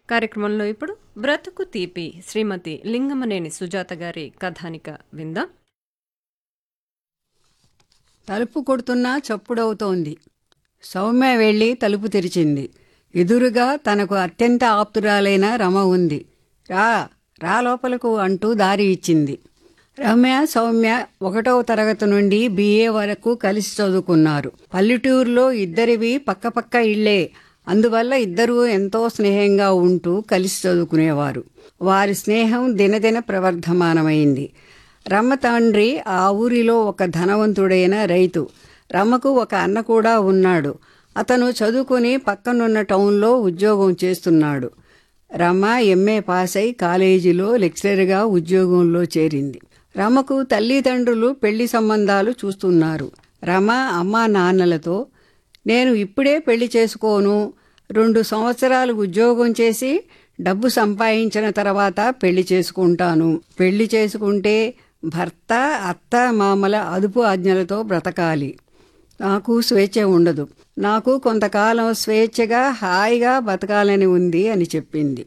కార్యక్రమంలో ఇప్పుడు బ్రతుకు తీపి శ్రీమతి లింగమనేని సుజాత గారి కథానిక విందాం తలుపు కొడుతున్నా చప్పుడవుతోంది సౌమ్య వెళ్ళి తలుపు తెరిచింది ఎదురుగా తనకు అత్యంత ఆప్తురాలైన రమ ఉంది రా రా లోపలకు అంటూ దారి ఇచ్చింది రమ్య సౌమ్య ఒకటవ తరగతి నుండి బిఏ వరకు కలిసి చదువుకున్నారు పల్లెటూరులో ఇద్దరివి పక్కపక్క ఇళ్లే అందువల్ల ఇద్దరూ ఎంతో స్నేహంగా ఉంటూ కలిసి చదువుకునేవారు వారి స్నేహం దినదిన ప్రవర్ధమానమైంది రమ్మ తండ్రి ఆ ఊరిలో ఒక ధనవంతుడైన రైతు రమ్మకు ఒక అన్న కూడా ఉన్నాడు అతను చదువుకుని పక్కనున్న టౌన్లో ఉద్యోగం చేస్తున్నాడు రమ ఎంఏ పాస్ అయి కాలేజీలో లెక్చరర్గా ఉద్యోగంలో చేరింది రమకు తల్లిదండ్రులు పెళ్లి సంబంధాలు చూస్తున్నారు రమ అమ్మా నాన్నలతో నేను ఇప్పుడే పెళ్లి చేసుకోను రెండు సంవత్సరాలు ఉద్యోగం చేసి డబ్బు సంపాదించిన తర్వాత పెళ్లి చేసుకుంటాను పెళ్లి చేసుకుంటే భర్త అత్త మామల అదుపు ఆజ్ఞలతో బ్రతకాలి నాకు స్వేచ్ఛ ఉండదు నాకు కొంతకాలం స్వేచ్ఛగా హాయిగా బతకాలని ఉంది అని చెప్పింది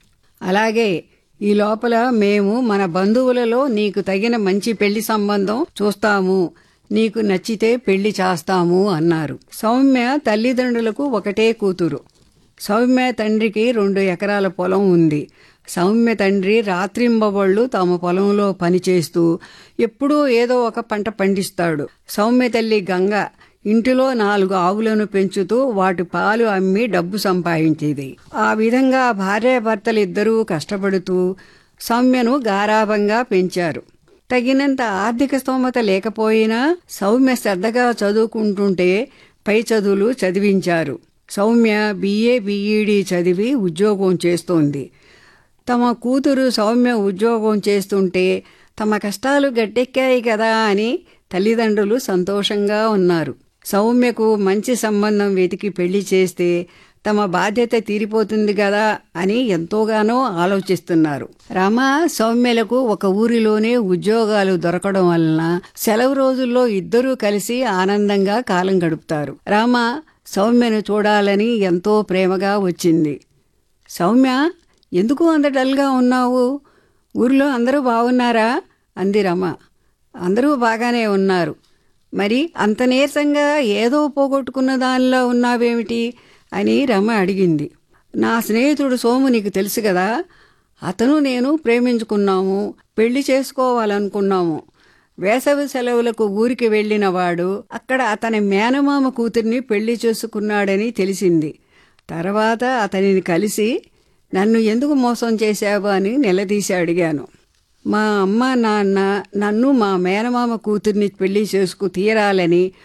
అలాగే ఈ లోపల మేము మన బంధువులలో నీకు తగిన మంచి పెళ్లి సంబంధం చూస్తాము నీకు నచ్చితే పెళ్లి చేస్తాము అన్నారు సౌమ్య తల్లిదండ్రులకు ఒకటే కూతురు సౌమ్య తండ్రికి రెండు ఎకరాల పొలం ఉంది సౌమ్య తండ్రి రాత్రింబవళ్ళు తమ పొలంలో పనిచేస్తూ ఎప్పుడూ ఏదో ఒక పంట పండిస్తాడు సౌమ్య తల్లి గంగ ఇంటిలో నాలుగు ఆవులను పెంచుతూ వాటి పాలు అమ్మి డబ్బు సంపాదించేది ఆ విధంగా భార్యాభర్తలిద్దరూ కష్టపడుతూ సౌమ్యను గారాభంగా పెంచారు తగినంత ఆర్థిక స్తోమత లేకపోయినా సౌమ్య శ్రద్ధగా చదువుకుంటుంటే పై చదువులు చదివించారు సౌమ్య బిఏ బిఈడి చదివి ఉద్యోగం చేస్తోంది తమ కూతురు సౌమ్య ఉద్యోగం చేస్తుంటే తమ కష్టాలు గట్టెక్కాయి కదా అని తల్లిదండ్రులు సంతోషంగా ఉన్నారు సౌమ్యకు మంచి సంబంధం వెతికి పెళ్లి చేస్తే తమ బాధ్యత తీరిపోతుంది కదా అని ఎంతోగానో ఆలోచిస్తున్నారు రమ సౌమ్యలకు ఒక ఊరిలోనే ఉద్యోగాలు దొరకడం వలన సెలవు రోజుల్లో ఇద్దరూ కలిసి ఆనందంగా కాలం గడుపుతారు రామ సౌమ్యను చూడాలని ఎంతో ప్రేమగా వచ్చింది సౌమ్య ఎందుకు అంత డల్గా ఉన్నావు ఊరిలో అందరూ బాగున్నారా అంది రమ అందరూ బాగానే ఉన్నారు మరి అంత నీరసంగా ఏదో పోగొట్టుకున్న దానిలో ఉన్నావేమిటి అని రమ అడిగింది నా స్నేహితుడు సోము నీకు తెలుసు కదా అతను నేను ప్రేమించుకున్నాము పెళ్లి చేసుకోవాలనుకున్నాము వేసవి సెలవులకు ఊరికి వెళ్ళిన వాడు అక్కడ అతని మేనమామ కూతుర్ని పెళ్లి చేసుకున్నాడని తెలిసింది తర్వాత అతనిని కలిసి నన్ను ఎందుకు మోసం చేశావు అని నిలదీసి అడిగాను మా అమ్మ నాన్న నన్ను మా మేనమామ కూతుర్ని పెళ్లి చేసుకు తీరాలని